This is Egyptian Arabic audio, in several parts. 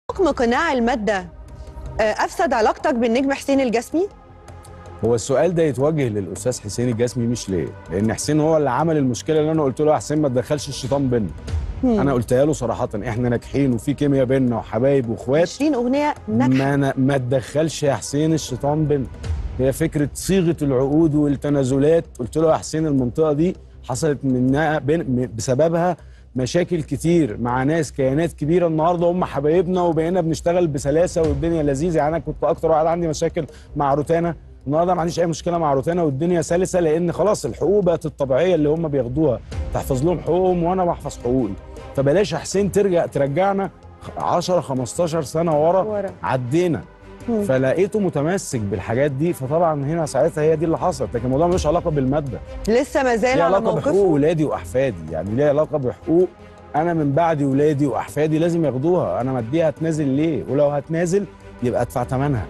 حكم قناع المادة آه، أفسد علاقتك بالنجم حسين الجسمي؟ هو السؤال ده يتوجه للاستاذ حسين الجسمي مش ليه لان حسين هو اللي عمل المشكله اللي انا قلت له يا حسين ما تدخلش الشيطان بينا مم. انا قلتها له صراحه احنا ناجحين وفي كيمياء بينا وحبايب واخوات 20 أغنية ناجحة ما أنا ما تدخلش يا حسين الشيطان بينا هي فكره صيغه العقود والتنازلات قلت له يا حسين المنطقه دي حصلت منها بين م- بسببها مشاكل كتير مع ناس كيانات كبيره النهارده هم حبايبنا وبقينا بنشتغل بسلاسه والدنيا لذيذه يعني انا كنت اكتر واحد عندي مشاكل مع روتانا النهارده ما عنديش اي مشكله مع روتانا والدنيا سلسه لان خلاص الحقوق بقت الطبيعيه اللي هم بياخدوها تحفظ لهم حقوقهم وانا بحفظ حقوقي فبلاش يا حسين ترجع ترجعنا 10 15 سنه ورا ورا. عدينا مم. فلقيته متمسك بالحاجات دي فطبعا هنا ساعتها هي دي اللي حصلت لكن الموضوع ملوش علاقه بالماده لسه ما زال ليه على علاقه بحقوق موقفه ولادي واحفادي يعني ليه علاقه بحقوق انا من بعد ولادي واحفادي لازم ياخدوها انا مديها هتنازل ليه ولو هتنازل يبقى ادفع ثمنها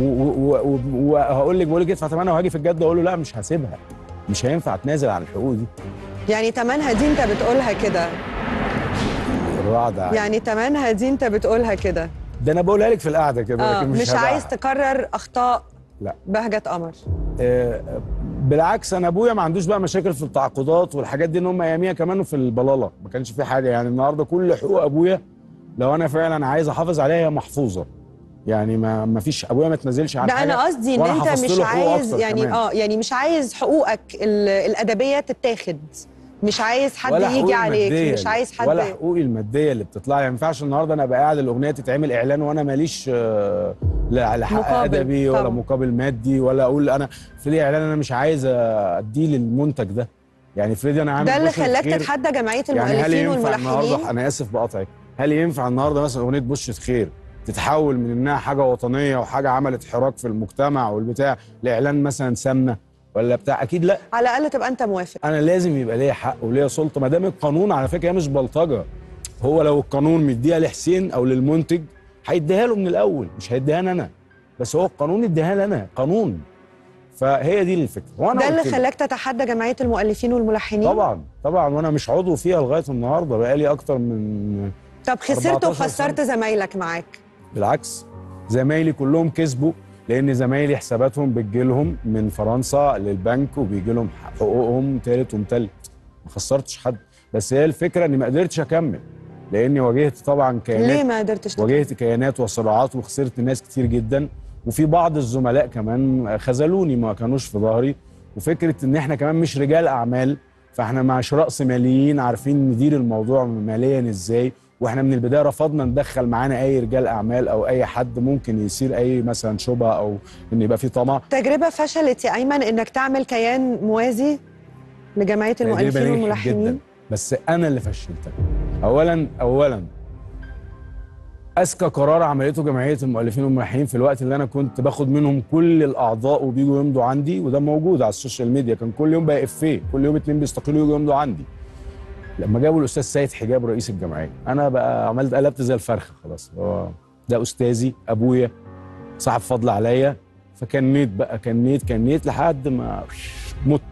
وهقول لك بقول لك ادفع ثمنها وهاجي في الجد اقول له لا مش هسيبها مش هينفع اتنازل عن الحقوق دي يعني تمنها دي أنت بتقولها كده الرعد يعني يعني تمنها دي أنت بتقولها كده ده انا بقولها لك في القعده كده آه لكن مش, مش هبقى- عايز تكرر أخطاء لا. بهجة قمر آه، بالعكس انا ابويا ما عندوش بقى مشاكل في التعاقدات والحاجات دي ان هم اياميها كمان في البلاله ما كانش في حاجه يعني النهارده كل حقوق ابويا لو انا فعلا عايز احافظ عليها هي محفوظه يعني ما ما فيش ابويا ما تنزلش عن ده حاجه انا قصدي ان وأنا انت حفظت مش له حقوق عايز أكتر يعني كمان. اه يعني مش عايز حقوقك ال- الادبيه تتاخد مش عايز حد ولا يجي حقوقي عليك المادية مش عايز حد ولا حقوقي الماديه اللي بتطلع يعني ما ينفعش النهارده انا ابقى قاعد الاغنيه تتعمل اعلان وانا ماليش آه، لا لا حق مقابل، ادبي ولا طبعا. مقابل مادي ولا اقول انا فريدي اعلان انا مش عايز اديه للمنتج ده يعني فريدي انا عامل ده اللي بشرة خلاك خير. تتحدى جمعيه يعني هل المؤلفين ينفع والملحنين النهارده انا اسف بقطعك هل ينفع النهارده مثلا اغنيه بشرة خير تتحول من انها حاجه وطنيه وحاجه عملت حراك في المجتمع والبتاع لاعلان مثلا سمنه ولا بتاع اكيد لا على الاقل تبقى انت موافق انا لازم يبقى ليا حق وليا سلطه ما دام القانون على فكره هي مش بلطجه هو لو القانون مديها لحسين او للمنتج هيديها له من الاول مش هيديها لي انا بس هو القانون اديها لي انا قانون فهي دي الفكره وانا ده اللي قلت له. خلاك تتحدى جمعيه المؤلفين والملحنين طبعا طبعا وانا مش عضو فيها لغايه النهارده بقالي اكتر من طب خسرت 14 وخسرت زمايلك معاك بالعكس زمايلي كلهم كسبوا لان زمايلي حساباتهم بتجيلهم من فرنسا للبنك وبيجي لهم حقوقهم تالت ومتلت ما خسرتش حد بس هي الفكره اني ما قدرتش اكمل لاني واجهت طبعا ليه كيانات ما قدرتش تكمل؟ واجهت كيانات وصراعات وخسرت ناس كتير جدا وفي بعض الزملاء كمان خذلوني ما كانوش في ظهري وفكره ان احنا كمان مش رجال اعمال فاحنا مش راس ماليين عارفين ندير الموضوع ماليا ازاي واحنا من البدايه رفضنا ندخل معانا اي رجال اعمال او اي حد ممكن يصير اي مثلا شبهه او ان يبقى في طمع تجربه فشلت يا ايمن انك تعمل كيان موازي لجمعيه تجربة المؤلفين نجحت والملحنين جدا بس انا اللي فشلتها اولا اولا اذكى قرار عملته جمعيه المؤلفين والملحنين في الوقت اللي انا كنت باخد منهم كل الاعضاء وبيجوا يمضوا عندي وده موجود على السوشيال ميديا كان كل يوم بقى افيه كل يوم اتنين بيستقيلوا يجوا يمضوا عندي لما جابوا الاستاذ سيد حجاب رئيس الجمعيه انا بقى عملت قلبت زي الفرخه خلاص هو ده استاذي ابويا صاحب فضل عليا فكنيت بقى كنيت كنيت لحد ما مت